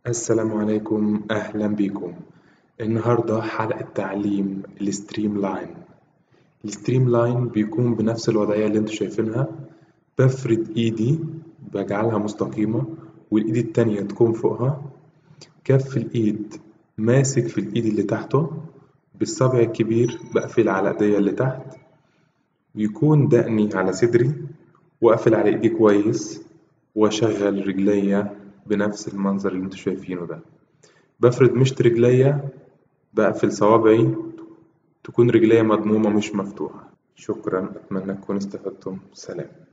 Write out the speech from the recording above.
السلام عليكم أهلا بيكم النهاردة حلقة تعليم الستريم لاين الستريم لاين بيكون بنفس الوضعية اللي انتوا شايفينها بفرد ايدي بجعلها مستقيمة والايد التانية تكون فوقها كف الايد ماسك في الايد اللي تحته بالصبع الكبير بقفل على ايديا اللي تحت ويكون دقني على صدري واقفل على ايدي كويس واشغل رجليا بنفس المنظر اللي انتوا شايفينه ده بفرد مشط رجليا بقفل صوابعي تكون رجليا مضمومة مش مفتوحة شكرا أتمنى تكونوا استفدتم سلام